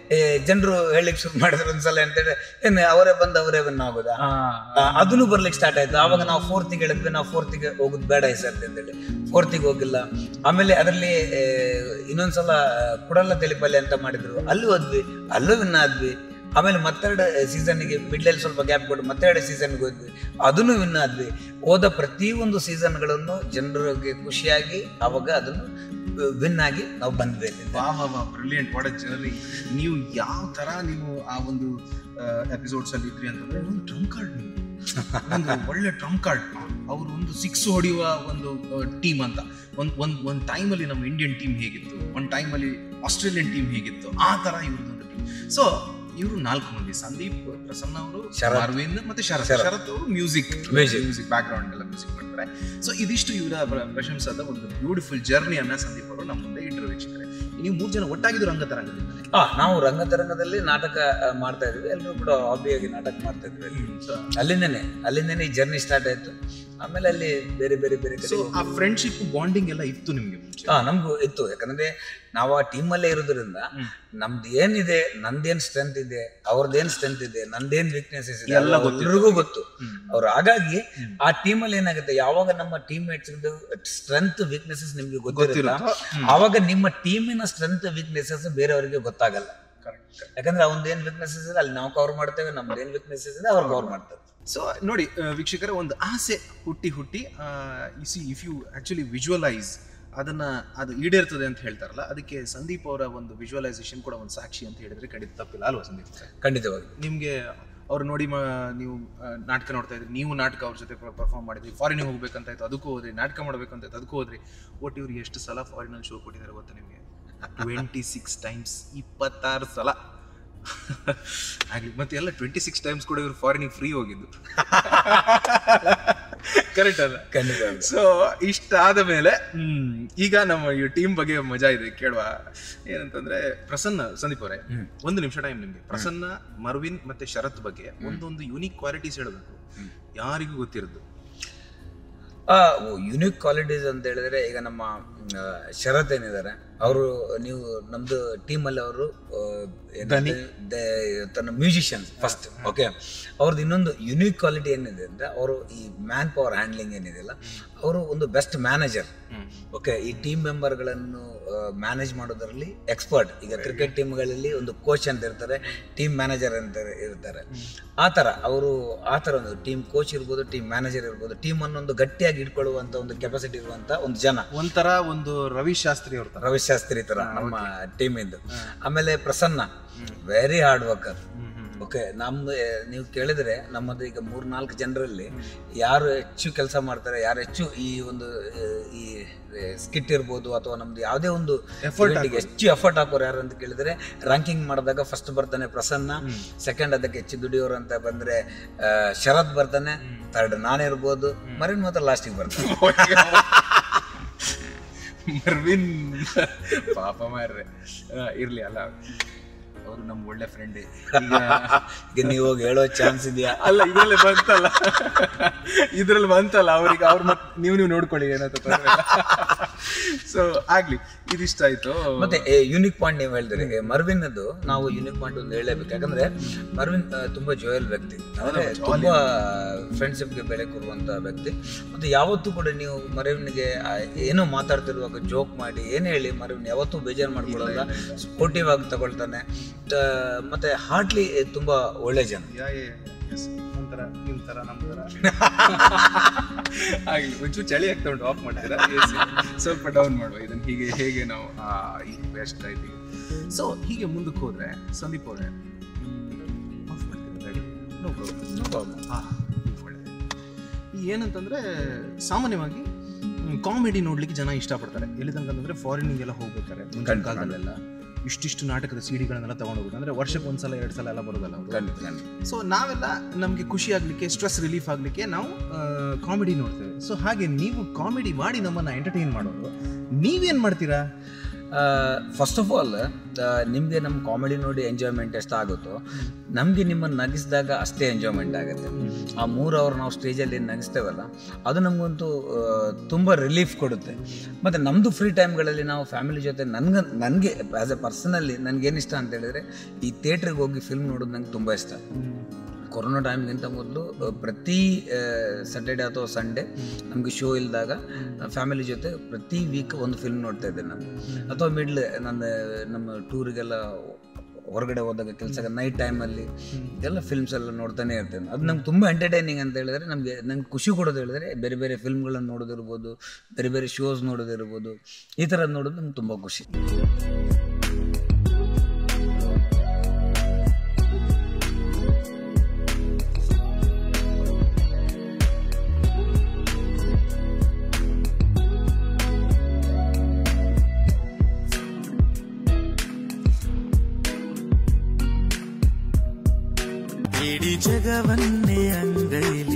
ಜನರು ಹೇಳಲಿಕ್ಕೆ ಶುರು ಮಾಡಿದ್ರು ಒಂದ್ಸಲ ಅಂತೇಳಿ ಏನು ಅವರೇ ಬಂದು ಅವರೇ ವಿನ್ ಆಗೋದಾ ಆ, ಅದನ್ನು ಬರ್ಲಿಕ್ಕೆ ಸ್ಟಾರ್ಟ್ ಆಯ್ತು ಆವಾಗ ನಾವು ಫೋರ್ತಿಗೆ ಹೇಳಿದ್ವಿ ನಾವು ಫೋರ್ತಿಗೆ ಹೋಗುದು ಬೇಡ ಈ ಸರ್ತಿ ಅಂತೇಳಿ ಫೋರ್ತಿಗೆ ಹೋಗಿಲ್ಲ ಆಮೇಲೆ ಅದರಲ್ಲಿ ಆ, ಇನ್ನೊಂದ್ಸಲ ಆ, ಕುಡಲ ತೆಲಿಪಲ್ಲೆ ಅಂತ ಮಾಡಿದ್ರು ಅಲ್ಲಿ ಹೋದ್ವಿ ಅಲ್ಲೂ ವಿನ್ ಆದ್ವಿ ಆಮೇಲೆ ಮತ್ತೆರಡು ಸೀಸನ್ಗೆ ಮಿಡ್ಲಲ್ಲಿ ಸ್ವಲ್ಪ ಗ್ಯಾಪ್ ಕೊಟ್ಟು ಮತ್ತೆರಡು ಸೀಸನ್ಗೆ ಹೋದ್ವಿ ಅದನ್ನು ವಿನ್ ಆದ್ವಿ ಹೋದ ಪ್ರತಿಯೊಂದು ಸೀಸನ್ಗಳನ್ನು ಜನರಿಗೆ ಖುಷಿಯಾಗಿ ಅವಾಗ ಅದನ್ನು ವಿನ್ ಆಗಿ ನಾವು ಬಂದ್ವಿ ಅಲ್ಲಿಂದ. ವಾ ವಾ ವಾ ಬ್ರಿಲಿಯಂಟ್ ವಾಟ್ ಜರ್ನಿ ನೀವು ಯಾವ ತರ ನೀವು ಆ ಒಂದು ಎಪಿಸೋಡ್ಸ್ ಅಲ್ಲಿ ಇದ್ರಿ ಅಂತಂದ್ರೆ ಒಂದು ಡ್ರಮ್ ಕಾರ್ಡ್ ನೀವು ಒಂದು ಒಳ್ಳೆ ಡ್ರಮ್ ಕಾರ್ಡ್ ಅವರು ಒಂದು ಸಿಕ್ಸ್ ಹೊಡೆಯುವ ಒಂದು ಟೀಮ್ ಅಂತ ಒಂದ್ ಒಂದ್ ಒಂದ್ ಟೈಮಲ್ಲಿ ನಮ್ಮ ಇಂಡಿಯನ್ ಟೀಮ್ ಹೇಗಿತ್ತು ಒಂದ್ ಟೈಮಲ್ಲಿ ಆಸ್ಟ್ರೇಲಿಯನ್ ಟೀಮ್ ಹೇಗಿತ್ತು ಆ ತರ ಇವ್ರದ್ದೊಂದು ಟೀಮ್ ಸೊ ಇವರು ನಾಲ್ಕು ಮಂದಿ ಸಂದೀಪ್ ಪ್ರಸನ್ನ ಅವರು ಶರತ್. ಅರವಿಂದ್ ಮತ್ತೆ ಶರತ್ ಶರತ್. ಶರತ್ ಅವರು music Music. Music background ಎಲ್ಲ ಮ್ಯೂಸಿಕ್ ಮಾಡ್ತಾರೆ ಸೊ ಇದಿಷ್ಟು ಇವರ ಪ್ರಶಂಸಾದ ಒಂದು ಬ್ಯೂಟಿಫುಲ್ ಜರ್ನಿಯನ್ನ ಸಂದೀಪ್ ಅವರು ನಮ್ಮ ಮುಂದೆ ಇಟ್ಟರು ವೀಕ್ಷಕರೇ ನೀವು ಮೂರು ಜನ ಒಟ್ಟಾಗಿದ್ದು ರಂಗತರಂಗದಿಂದ ಆ ನಾವು ರಂಗತರಂಗದಲ್ಲಿ ನಾಟಕ ಆ, ಮಾಡ್ತಾ ಇದ್ವಿ ಎಲ್ಲರೂ ಕೂಡ ಹಾಬಿಯಾಗಿ ನಾಟಕ ಮಾಡ್ತಾ ಇದ್ವಿ ಅಲ್ಲಿ. ಅಲ್ಲಿಂದನೇ ಅಲ್ಲಿಂದನೇ ಈ ಜರ್ನಿ ಸ್ಟಾರ್ಟ್ ಆಯ್ತು ಆಮೇಲೆ ಅಲ್ಲಿ ಬೇರೆ ಬೇರೆ ಬೇರೆ ಕಡೆ ಸೊ ಹೋಗಿ- ಆ ಫ್ರೆಂಡ್ಶಿಪ್ ಬಾಂಡಿಂಗ್ ಎಲ್ಲ ಇತ್ತು ನಿಮ್ಗೆ ಮುಂಚೆ ಹಾ ನಮ್ಗೂ ಇತ್ತು ಯಾಕಂದ್ರೆ ನಾವು ಆ ಟೀಮಲ್ಲೇ ಇರೋದ್ರಿಂದ ಹ್ಮ್. ನಮ್ದು ಏನಿದೆ ನಂದೇನ್ ಸ್ಟ್ರೆಂತ್ ಇದೆ ಅವ್ರದ್ದೇನ್ ಸ್ಟ್ರೆಂತ್ ಇದೆ ನಂದೇನ್ ವೀಕ್ನೆಸಸ್ ಇದೆ ಎಲ್ಲ ಎಲ್ಲ ಗೊತ್ತಿತ್ತು. ಎಲ್ರಿಗೂ ಗೊತ್ತು ಹ್ಮ್. ಅವ್ರು ಹಾಗಾಗಿ ಹ್ಮ್. ಆ ಟೀಮಲ್ಲಿ ಏನಾಗುತ್ತೆ ಯಾವಾಗ ನಮ್ಮ ಟೀಮ್ ಮೇಟ್ಸ್ ಸ್ಟ್ರೆಂತ್ ವೀಕ್ನೆಸಸ್ ನಿಮ್ಗೆ ಗೊತ್ತಿರುತ್ತಲ್ಲ ಗೊತ್ತಿರುತ್ತೋ? ಹ್ಮ್. ಆವಾಗ ನಿಮ್ಮ ಟೀಮಿನ ಸ್ಟ್ರೆಂತ್ ವೀಕ್ನೆಸಸ್ ಬೇರೆಯವರಿಗೆ ಗೊತ್ತಾಗಲ್ಲ Correct. ಯಾಕಂದ್ರೆ ಅವ್ನದೇನ್ ವೀಕ್ನೆಸಸ್ ಇದೆ ಅಲ್ಲಿ ನಾವು ಕವರ್ ಮಾಡ್ತೇವೆ ನಮ್ದೇನ್ ವೀಕ್ನೆಸಸ್ ಇದೆ ಅವ್ರು ಕವರ್ ಮಾಡ್ತಾರೆ ಸೊ ನೋಡಿ ಆ, ವೀಕ್ಷಕರ ಒಂದು ಆಸೆ ಹುಟ್ಟಿ ಹುಟ್ಟಿ see if you actually visualise ಅದನ್ನ ಅದು ಈಡೇರ್ತದೆ ಅಂತ ಹೇಳ್ತಾರಲ್ಲ ಅದಕ್ಕೆ ಸಂದೀಪ್ ಅವರ ಒಂದು ವಿಜುವಲೈಸೇಷನ್ ಕೂಡ ಒಂದು ಸಾಕ್ಷಿ ಅಂತ ಹೇಳಿದ್ರೆ ಖಂಡಿತ ತಪ್ಪಿಲ್ಲ ಅಲ್ವಾ ಸಂದೀಪ್ ಸರ್ ಖಂಡಿತವಾಗಿ ನಿಮಗೆ ಅವ್ರು ನೋಡಿ ಮ- ನೀವು ಆ, ನಾಟಕ ನೋಡ್ತಾ ಇದ್ರಿ ನೀವು ನಾಟಕ ಅವ್ರ ಜೊತೆ ಪರ್ಫಾರ್ಮ್ ಮಾಡಿದ್ರಿ ಫಾರಿನಿಗೆ ಹೋಗ್ಬೇಕಂತ ಇತ್ತು ಅದಕ್ಕೂ ಹೋದ್ರಿ ನಾಟಕ ಮಾಡ್ಬೇಕಂತ ಇತ್ತು ಅದಕ್ಕೂ ಹೋದ್ರಿ ಒಟ್ಟು ಇವ್ರು ಎಷ್ಟು ಸಲ ಫಾರಿನಲ್ಲಿ ಶೋ ಕೊಟ್ಟಿದ್ದಾರೆ ಗೊತ್ತಾ ನಿಮಗೆ ಟ್ವೆಂಟಿ ಸಿಕ್ಸ್ ಟೈಮ್ಸ್ ಇಪ್ಪತ್ತಾರು ಸಲ ಆಗ್ಲಿ ಮತ್ತೆ ಎಲ್ಲ ಟ್ವೆಂಟಿ ಸಿಕ್ಸ್ ಟೈಮ್ಸ್ ಕೂಡ ಇವ್ರು ಫಾರಿನಿಗೆ ಫ್ರೀ ಹೋಗಿದ್ದು ಕರೆಕ್ಟ್ ಅಲ್ಲ ಖಂಡಿತವಾಗಿ ಸೊ ಇಷ್ಟಾದ ಮೇಲೆ ಹ್ಮ್, ಈಗ ನಮ್ಮ ಈ ಟೀಮ್ ಬಗ್ಗೆ ಮಜಾ ಇದೆ ಕೇಳುವ ಏನಂತಂದ್ರೆ ಪ್ರಸನ್ನ ಸಂದೀಪ್ ಅವರೇ ಹ್ಮ್. ಒಂದು ನಿಮಿಷ ಟೈಮ್ ನಿಮ್ಗೆ ಪ್ರಸನ್ನ ಮರ್ವಿನ್ ಮತ್ತೆ ಶರತ್ ಬಗ್ಗೆ ಒಂದೊಂದು ಯುನಿಕ್ ಕ್ವಾಲಿಟೀಸ್ ಹೇಳಬೇಕು ಹ್ಮ್. ಯಾರಿಗೂ ಗೊತ್ತಿರೋದು ಯುನಿಕ್ ಕ್ವಾಲಿಟೀಸ್ ಅಂತ ಹೇಳಿದ್ರೆ ಈಗ ನಮ್ಮ ಆ, ಶರತ್ ಏನಿದ್ದಾರೆ ಅವರು ನೀವು ನಮ್ದು ಟೀಮಲ್ಲಿ ಅವರು ದನಿ. ತನ್ನ ಮ್ಯೂಸಿಷಿಯನ್ಸ್ ಫಸ್ಟ್ ಓಕೆ ಅವ್ರದ್ದು ಇನ್ನೊಂದು ಯುನಿಕ್ ಕ್ವಾಲಿಟಿ ಏನಿದೆ ಅಂದ್ರೆ ಅವರು ಈ ಮ್ಯಾನ್ ಪವರ್ ಹ್ಯಾಂಡ್ಲಿಂಗ್ ಏನಿದೆಯಲ್ಲ ಅವರು ಒಂದು ಬೆಸ್ಟ್ ಮ್ಯಾನೇಜರ್ ಓಕೆ ಈ ಟೀಮ್ ಮೆಂಬರ್ಗಳನ್ನು ಮ್ಯಾನೇಜ್ ಮಾಡೋದರಲ್ಲಿ ಎಕ್ಸ್ಪರ್ಟ್ ಈಗ ಕ್ರಿಕೆಟ್ ಟೀಮ್ಗಳಲ್ಲಿ ಒಂದು ಕೋಚ್ ಅಂತ ಇರ್ತಾರೆ ಟೀಮ್ ಮ್ಯಾನೇಜರ್ ಅಂತ ಇರ್ತಾರೆ ಆ ಥರ ಅವರು ಆ ಥರ ಒಂದು ಟೀಮ್ ಕೋಚ್ ಇರ್ಬೋದು ಟೀಮ್ ಮ್ಯಾನೇಜರ್ ಇರ್ಬೋದು ಟೀಮ್ ಅನ್ನೊಂದು ಗಟ್ಟಿಯಾಗಿ ಇಟ್ಕೊಳ್ಳುವಂಥ ಒಂದು ಕೆಪಾಸಿಟಿ ಇರುವಂಥ ಒಂದು ಜನ ಒಂಥರ ಒಂದು ರವಿ ಶಾಸ್ತ್ರಿ ಅವ್ರ ತರ ರವಿ ಶಾಸ್ತ್ರಿ ತರ ನಮ್ಮ ಟೀಮ್ ಇಂದು ಆಮೇಲೆ Prasanna very hard worker okay ನಮ್ಮ ನೀವು ಕೇಳಿದ್ರೆ ನಮ್ಮದು ಈಗ ಮೂರ್ ನಾಲ್ಕು ಜನರಲ್ಲಿ ಯಾರು ಹೆಚ್ಚು ಕೆಲಸ ಮಾಡ್ತಾರೆ ಯಾರು ಹೆಚ್ಚು ಈ ಒಂದು ಆ, ಈ ಸ್ಕಿಟ್ ಇರ್ಬೋದು ಅಥವಾ ನಮ್ದು ಯಾವುದೇ ಒಂದು Effort event ಗೆ ಹೆಚ್ಚು ಎಫರ್ಟ್ ಹಾಕೋರು ಯಾರು ಅಂತ ಕೇಳಿದ್ರೆ ರ್ಯಾಂಕಿಂಗ್ ಮಾಡಿದಾಗ ಫಸ್ಟ್ ಬರ್ತಾನೆ ಪ್ರಸನ್ನ ಸೆಕೆಂಡ್ ಅದಕ್ಕೆ ಹೆಚ್ಚು ದುಡಿಯೋರು ಅಂತ ಬಂದ್ರೆ ಆ, ಶರತ್ ಬರ್ತಾನೆ ಥರ್ಡ್ ನಾನಿರ್ಬೋದು ಮರಿನ್ ಮಾತ್ರ ಲಾಸ್ಟಿಗೆ ಬರ್ತಾನೆ ಮರ್ವಿನ್ ಪಾಪ ಮಾರ್ರೆ ಆ, ಇರ್ಲಿ ಅಲ್ಲ ಅವರು ನಮ್ಮ ಒಳ್ಳೆ ಫ್ರೆಂಡ್ ಈಗ ನೀವು ಹೋಗಿ ಹೇಳೋ ಚಾನ್ಸ್ ಇದೆಯಾ ಅಲ್ಲ ಇದ್ರಲ್ಲಿ ಬಂತಲ್ಲ ಇದ್ರಲ್ಲಿ ಬಂತಲ್ಲ ಅವ್ರಿಗೆ ಅವ್ರ ಮತ್ ನೀವು ನೀವು ನೋಡ್ಕೊಳ್ಳಿ ಏನಂತ ಸೊ ಆಗ್ಲಿ ಇದಿಷ್ಟ ಆಯ್ತು ಮತ್ತೆ ಯೂನಿಕ್ ಪಾಯಿಂಟ್ ನೀವು ಹೇಳಿದ್ರಿ ಮರ್ವಿನ್ ಅದು ನಾವು ಯೂನಿಕ್ ಪಾಯಿಂಟ್ ಒಂದು ಹೇಳಬೇಕು ಯಾಕಂದ್ರೆ ಮರ್ವಿನ್ ಆ, ತುಂಬಾ ಜೋಯಲ್ ವ್ಯಕ್ತಿ ಅಂದ್ರೆ ತುಂಬಾ ಫ್ರೆಂಡ್ಶಿಪ್ಗೆ ಬೆಲೆ ಕೊಡುವಂತ ವ್ಯಕ್ತಿ ಮತ್ತೆ ಯಾವತ್ತೂ ಕೂಡ ನೀವು ಮರವಿನಿಗೆ ಆ, ಏನೋ ಮಾತಾಡ್ತಿರುವಾಗ ಜೋಕ್ ಮಾಡಿ ಏನೇ ಹೇಳಿ ಮರವಿನ್ ಯಾವತ್ತೂ ಬೇಜಾರು ಮಾಡ್ಕೊಳ್ಳಲ್ಲ ಸ್ಪೋರ್ಟಿವ್ ಆಗಿ ತಗೊಳ್ತಾನೆ ಆ, ಮತ್ತೆ ಹಾರ್ಟ್ಲಿ ತುಂಬಾ ಒಳ್ಳೆ ಜನ ಯಾ, ಯಾ, ಯಾ, yes. ಒಂಥರ ನಿಮ್ ತರ ನಮ್ ತರ ಆಗ್ಲಿ ಒಂಚೂರು ಚಳಿ ಆಗ್ತಾ ಉಂಟು ಆಫ್ ಮಾಡ್ತೀರಾ AC? ಸ್ವಲ್ಪ ಡೌನ್ ಮಾಡುವ ಇದನ್ನ ಹೀಗೆ ಹೇಗೆ ನಾವು ಆ, ಈ ಬೆಸ್ಟ್ ಆಯ್ತು ಸೊ ಹೀಗೆ ಮುಂದಕ್ಕೆ ಹೋದ್ರೆ ಸಂದೀಪ್ ಅವರೇ ಆಫ್ ಮಾಡ್ತೀರಾ ನೋ ಪ್ರಾಬ್ಲಮ್ ಈ ಏನಂತಂದ್ರೆ ಸಾಮಾನ್ಯವಾಗಿ ಕಾಮಿಡಿ ನೋಡ್ಲಿಕ್ಕೆ ಜನ ಇಷ್ಟಪಡ್ತಾರೆ ಎಲ್ಲಿ ತನಕ ಅಂತಂದ್ರೆ ಫಾರಿನಿಗೆಲ್ಲ ಹೋಗ್ಬೇಕಾರೆ ಮುಂಚಿನ ಕಾಲದಲ್ಲೆಲ್ಲ ಇಷ್ಟಿಷ್ಟು ನಾಟಕದ ಸಿಡಿಗಳನ್ನೆಲ್ಲ ತಗೊಂಡು ಹೋಗೋದು ಅಂದ್ರೆ ವರ್ಷಕ್ಕೆ ಒಂದ್ಸಲ ಎರಡು ಸಲ ಎಲ್ಲ ಬರೋದಲ್ಲ ಅವ್ರು ಖಂಡಿತ ಖಂಡಿತ ಸೊ ನಾವೆಲ್ಲ ನಮಗೆ ಖುಷಿ ಆಗಲಿಕ್ಕೆ ಸ್ಟ್ರೆಸ್ ರಿಲೀಫ್ ಆಗಲಿಕ್ಕೆ ನಾವು ಕಾಮಿಡಿ ನೋಡ್ತೇವೆ ಸೊ ಹಾಗೆ ನೀವು ಕಾಮಿಡಿ ಮಾಡಿ ನಮ್ಮನ್ನ ಎಂಟರ್ಟೈನ್ ಮಾಡೋರು ನೀವೇನ್ ಮಾಡ್ತೀರಾ ಫಸ್ಟ್ ಆಫ್ ಆಲ್ ನಿಮಗೆ ನಮ್ಮ ಕಾಮಿಡಿ ನೋಡಿ ಎಂಜಾಯ್ಮೆಂಟ್ ಎಷ್ಟಾಗುತ್ತೋ ನಮಗೆ ನಿಮ್ಮನ್ನು ನಗಿಸಿದಾಗ ಅಷ್ಟೇ ಎಂಜಾಯ್ಮೆಂಟ್ ಆಗುತ್ತೆ ಆ ಮೂರು ಅವರ್ ನಾವು ಸ್ಟೇಜಲ್ಲಿ ಏನು ನಗಿಸ್ತೇವಲ್ಲ ಅದು ನಮಗಂತೂ ತುಂಬ ರಿಲೀಫ್ ಕೊಡುತ್ತೆ ಮತ್ತು ನಮ್ಮದು ಫ್ರೀ ಟೈಮ್ಗಳಲ್ಲಿ ನಾವು ಫ್ಯಾಮಿಲಿ ಜೊತೆ ನನಗೆ ನನಗೆ ಆ್ಯಸ್ ಎ ಪರ್ಸನಲ್ಲಿ ನನಗೇನು ಇಷ್ಟ ಅಂತ ಹೇಳಿದರೆ ಈ ಥಿಯೇಟ್ರಿಗೆ ಹೋಗಿ ಫಿಲ್ಮ್ ನೋಡೋದು ನಂಗೆ ತುಂಬ ಇಷ್ಟ ಕೊರೋನಾ ಟೈಮ್ಗಿಂತ ಮೊದಲು ಪ್ರತಿ ಸ್ಯಾಟರ್ಡೆ ಅಥವಾ ಸಂಡೇ ನಮಗೆ ಶೋ ಇಲ್ದಾಗ ಫ್ಯಾಮಿಲಿ ಜೊತೆ ಪ್ರತಿ ವೀಕ್ ಒಂದು ಫಿಲ್ಮ್ ನೋಡ್ತಾ ಇದ್ದೆ ನಾನು ಅಥವಾ ಮಿಡ್ಲ್ ನನ್ನ ನಮ್ಮ ಟೂರಿಗೆಲ್ಲ ಹೊರಗಡೆ ಹೋದಾಗ ಕೆಲಸ ನೈಟ್ ಟೈಮಲ್ಲಿ ಎಲ್ಲ ಫಿಲ್ಮ್ಸ್ ಎಲ್ಲ ನೋಡ್ತಾನೆ ಇರ್ತೇನೆ ಅದು ನಮ್ಗೆ ತುಂಬ ಎಂಟರ್ಟೈನಿಂಗ್ ಅಂತ ಹೇಳಿದ್ರೆ ನಮಗೆ ನಂಗೆ ಖುಷಿ ಕೊಡೋದು ಹೇಳಿದ್ರೆ ಬೇರೆ ಬೇರೆ ಫಿಲ್ಮ್ಗಳನ್ನು ನೋಡೋದಿರ್ಬೋದು ಬೇರೆ ಬೇರೆ ಶೋಸ್ ನೋಡೋದಿರ್ಬೋದು ಈ ಥರದ್ದು ನೋಡೋದು ನಮ್ಗೆ ತುಂಬ ಖುಷಿ ಇಡೀ ಜಗವನ್ನೇ ಅಂಗೈಲಿ